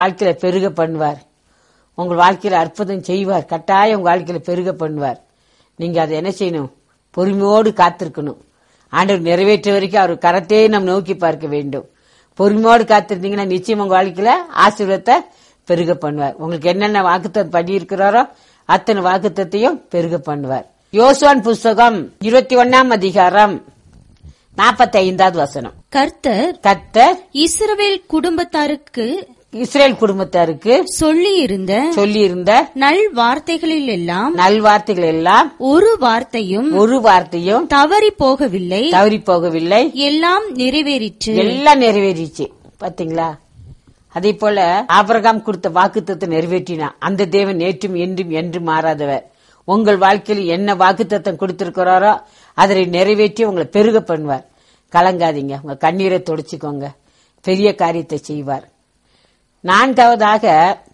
வாழ்க்கையில பெருக பண்ணுவார் உங்கள் வாழ்க்கையில அற்புதம் செய்வார் கட்டாயம் உங்க வாழ்க்கையில பெருக பண்ணுவார் நீங்க அதை என்ன செய்யணும் பொறுமையோடு காத்திருக்கணும் ஆண்டவர் நிறைவேற்ற வரைக்கும் அவர் கரத்தையே நம்ம நோக்கி பார்க்க வேண்டும் பொறுமையோடு காத்திருந்தீங்கன்னா நிச்சயம் உங்க வாழ்க்கையில ஆசீர்வாதத்தை பெருக பண்ணுவார் உங்களுக்கு என்னென்ன வாக்குத்தம் பண்ணி இருக்கிறாரோ அத்தனை வாக்குத்தத்தையும் பெருக பண்ணுவார் யோசுவான் புஸ்தகம் இருபத்தி ஒன்னாம் அதிகாரம் நாற்பத்தி ஐந்தாவது வசனம் கர்த்தர் கர்த்தர் இஸ்ரவேல் குடும்பத்தாருக்கு இஸ்ரேல் குடும்பத்தாருக்கு சொல்லியிருந்த சொல்லியிருந்த நல் வார்த்தைகளில் எல்லாம் நல்வார்த்தைகள் எல்லாம் ஒரு வார்த்தையும் ஒரு வார்த்தையும் தவறி போகவில்லை தவறி போகவில்லை எல்லாம் நிறைவேறிற்று எல்லாம் நிறைவேறிச்சு பாத்தீங்களா அதே போல ஆபிரகாம் கொடுத்த வாக்குத்தத்தை நிறைவேற்றினான் அந்த தேவன் நேற்றும் என்றும் என்றும் மாறாதவர் உங்கள் வாழ்க்கையில் என்ன வாக்குத்தத்தம் கொடுத்திருக்கிறாரோ அதை நிறைவேற்றி உங்களை பெருக பண்ணுவார் கலங்காதீங்க உங்க கண்ணீரை துடைச்சுக்கோங்க பெரிய காரியத்தை செய்வார் நான்காவதாக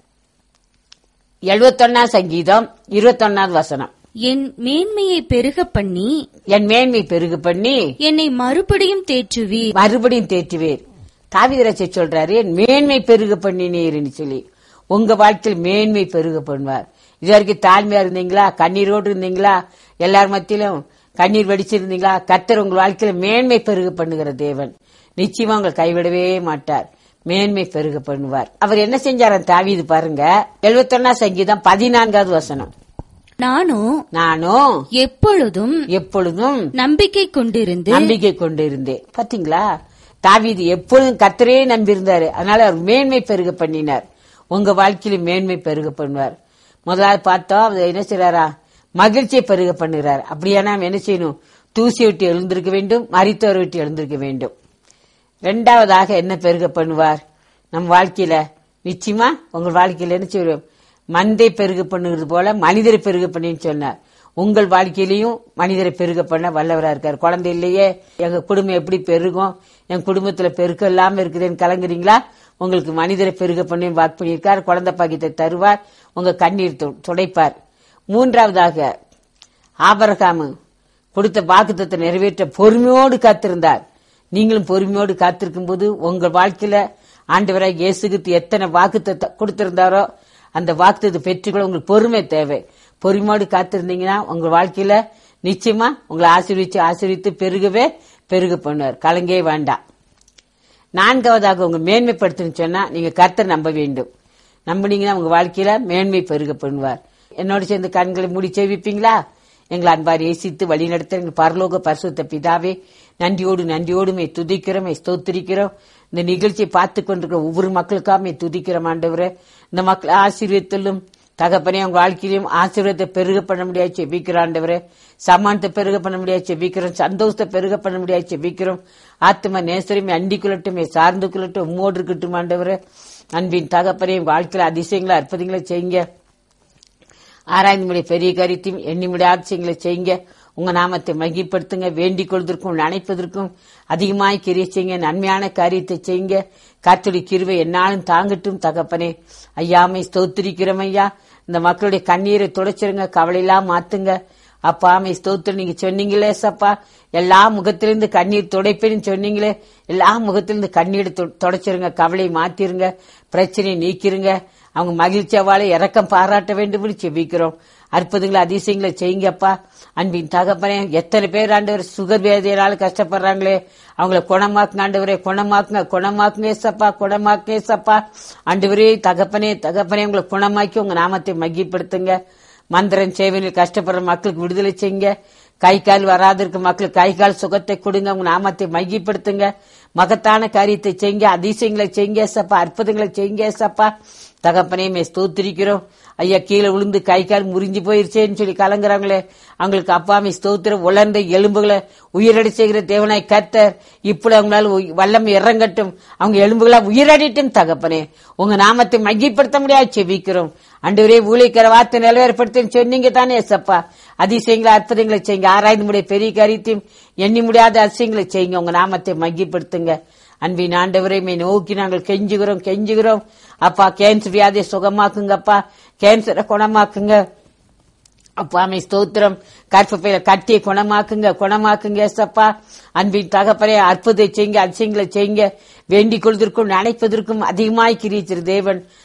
எழுபத்தொன்னாம் சங்கீதம் இருபத்தொன்னாவது வசனம் என் மேன்மையை பெருக பண்ணி என் மேன்மை பெருக பண்ணி என்னை மறுபடியும் தேற்றுவீர் மறுபடியும் தேற்றுவேர் தாவிதராஜ சொல்றாரு என் மேன்மை பெருக பண்ணினீர்னு சொல்லி உங்க வாழ்க்கையில் மேன்மை பெருக பண்ணுவார் இது வரைக்கும் தாழ்மையா இருந்தீங்களா கண்ணீரோடு இருந்தீங்களா எல்லார் மத்தியிலும் கண்ணீர் வடிச்சிருந்தீங்களா கர்த்தர் உங்கள் வாழ்க்கையில மேன்மை பெருக பண்ணுகிற தேவன் நிச்சயமா உங்களை கைவிடவே மாட்டார் மேன்மை பெருக பண்ணுவார் அவர் என்ன செஞ்சாராம் தாவீது பாருங்க எழுபத்தொன்னா சங்கீதம் பதினான்காவது வசனம் நானும் நானும் எப்பொழுதும் எப்பொழுதும் நம்பிக்கை கொண்டிருந்து நம்பிக்கை கொண்டு இருந்தேன் பாத்தீங்களா தாவீது எப்பொழுதும் கத்தரே நம்பி இருந்தாரு அதனால அவர் மேன்மை பெருக பண்ணினார் உங்க வாழ்க்கையில மேன்மை பெருக பண்ணுவார் முதலாவது பார்த்தோம் அவர் என்ன செய்றாரா மகிழ்ச்சியை பெருக பண்ணுகிறார் அப்படியானா நம்ம என்ன செய்யணும் தூசி விட்டு எழுந்திருக்க வேண்டும் மரித்தோரை விட்டு எழுந்திருக்க வேண்டும் ரெண்டாவதாக என்ன பெருக பண்ணுவார் நம் வாழ்க்கையில நிச்சயமா உங்கள் வாழ்க்கையில என்ன செய்வோம் மந்தை பெருக பண்ணுகிறது போல மனிதரை பெருக பண்ணின்னு சொன்னார் உங்கள் வாழ்க்கையிலையும் மனிதரை பெருக பண்ண வல்லவரா இருக்கார் குழந்தை இல்லையே எங்க குடும்பம் எப்படி பெருகும் என் குடும்பத்துல பெருக்கம் இல்லாம இருக்குதுன்னு கலங்குறீங்களா உங்களுக்கு மனிதரை பெருக பண்ணி வாக்கு பண்ணியிருக்கார் குழந்தை பாக்கியத்தை தருவார் உங்க கண்ணீர் து- துடைப்பார் மூன்றாவதாக ஆபரகாமு கொடுத்த வாக்குத்தத்தை நிறைவேற்ற பொறுமையோடு காத்திருந்தார் நீங்களும் பொறுமையோடு காத்திருக்கும் போது உங்க வாழ்க்கையில ஆண்டவராக இயேசுகிட்டு எத்தனை வாக்குத்தத்தை கொடுத்திருந்தாரோ அந்த வாக்குத்தத்தை பெற்றுக்கொள்ள உங்களுக்கு பொறுமை தேவை பொறுமையோடு காத்திருந்தீங்கன்னா உங்க வாழ்க்கையில நிச்சயமா உங்களை ஆசீர்விச்சு ஆசீர்வித்து பெருகவே பெருக பண்ணுவார் கலங்கே வேண்டாம் நான்காவதாக உங்க மேன்மைப்படுத்தணும்னு சொன்னா நீங்க கர்த்தர் நம்ப வேண்டும் நம்பினீங்கன்னா உங்க வாழ்க்கையில மேன்மை பெருக பண்ணுவார் என்னோட சேர்ந்து கண்களை மூடி செவிப்பீங்களா எங்களை அன்பார் ஏசித்து வழி நடத்த எங்கள் பரலோக பரிசுத்த பிதாவே நன்றியோடு நன்றியோடு மே துதிக்கிறோம் மே ஸ்தோத்திரிக்கிறோம் இந்த நிகழ்ச்சியை பார்த்து கொண்டிருக்கிற ஒவ்வொரு மக்களுக்காக மே துதிக்கிறோம் ஆண்டவரே இந்த மக்கள் ஆசீர்வத்திலும் தகப்பனே உங்க வாழ்க்கையிலும் ஆசீர்வாதத்தை பெருக பண்ண முடியாது செபிக்கிறோம் ஆண்டவரே சமானத்தை பெருக பண்ண முடியாது செபிக்கிறோம் சந்தோஷத்தை பெருக பண்ண முடியாது செபிக்கிறோம் ஆத்ம நேசரையும் அண்டி கொள்ளட்டும் சார்ந்து கொள்ளட்டும் உம்மோடு இருக்கட்டும் ஆண்டவரே அன்பின் தகப்பனே உங்க வாழ்க்கையில அதிசயங்களை அற்புதங்களை செய்யுங்க ஆராய்ந்து பெரிய காரியத்தையும் எண்ணி முடியாத செய்யுங்களை செய்யுங்க உங்க நாமத்தை மகிப்படுத்துங்க வேண்டிக் கொள்வதற்கும் நினைப்பதற்கும் அதிகமாய் கிரிய செய்யுங்க நன்மையான காரியத்தை செய்யுங்க காத்துடைய கிருவை என்னாலும் தாங்கட்டும் தகப்பனே ஐயாமை ஸ்தோத்திரிக்கிறோம் ஐயா இந்த மக்களுடைய கண்ணீரை துடைச்சிருங்க கவலையெல்லாம் மாத்துங்க அப்பா மை ஸ்தோத்திரம் நீங்க சொன்னீங்களே சப்பா எல்லா முகத்திலிருந்து கண்ணீர் துடைப்பேன்னு சொன்னீங்களே எல்லா முகத்திலிருந்து கண்ணீர் தொ- துடைச்சிருங்க கவலையை மாத்திருங்க பிரச்சனையை நீக்கிருங்க அவங்க மகிழ்ச்சியாவால இறக்கம் பாராட்ட வேண்டும் செபிக்கிறோம் அற்புதங்களை அதிசயங்களை செய்யுங்கப்பா அன்பின் தகப்பனே எத்தனை பேர் ஆண்டவர் சுகர் வேதையினால கஷ்டப்படுறாங்களே அவங்கள குணமாக்குங்க ஆண்டவரே குணமாக்குங்க குணமாக்குங்க ஏசப்பா குணமாக்குங்க ஏசப்பா ஆண்டவரே தகப்பனே தகப்பனே உங்களை குணமாக்கி உங்க நாமத்தை மகிப்படுத்துங்க மந்திரம் சேவையில் கஷ்டப்படுற மக்களுக்கு விடுதலை செய்யுங்க கை கால் வராது இருக்க மக்களுக்கு கை கால் சுகத்தை கொடுங்க உங்க நாமத்தை மையப்படுத்துங்க மகத்தான காரியத்தை செய்யுங்க அதிசயங்களை செய்யுங்க சப்பா அற்புதங்களை செய்யுங்க சப்பா தகப்பனே மே ஸ்தோத்திரிக்கிறோம் ஐயா கீழே விழுந்து கை கால் முறிஞ்சு போயிருச்சேன்னு சொல்லி கலங்குறாங்களே அவங்களுக்கு அப்பாமே ஸ்தோத்திரம் உலர்ந்த எலும்புகளை உயிரடி செய்கிற தேவனாய் கர்த்தர் இப்படி அவங்களால உய்- வல்லமை இறங்கட்டும் அவங்க எலும்புகளா உயிரடிட்டும் தகப்பனே உங்க நாமத்தை மையப்படுத்த முடியாது செபிக்கிறோம் அன்றுவரே ஊழிக்கிற வார்த்தை நிலவேற்படுத்தி சொன்னீங்க தானே சப்பா அதிசயங்களை அற்புதங்களை செய்யுங்க ஆராய்ந்து முடிய பெரிய காரியத்தையும் எண்ணி முடியாத அதிசயங்களை செய்யுங்க உங்க நாமத்தை மகிப்படுத்துங்க அன்பின் ஆண்டவரை மே நோக்கி நாங்கள் கெஞ்சுகிறோம் கெஞ்சுகிறோம் அப்பா கேன்சர் வியாதியை சுகமாக்குங்கப்பா கேன்சரை குணமாக்குங்க அப்பாமை ஸ்தோத்திரம் கற்பப்பையில கட்டிய குணமாக்குங்க குணமாக்குங்க ஏசப்பா அன்பின் தகப்பனே அற்புதத்தை செய்யுங்க அதிசயங்களை செய்யுங்க வேண்டிக் கொள்வதற்கும் நினைப்பதற்கும் அதிகமாய் கிரிச்சிரு தேவன்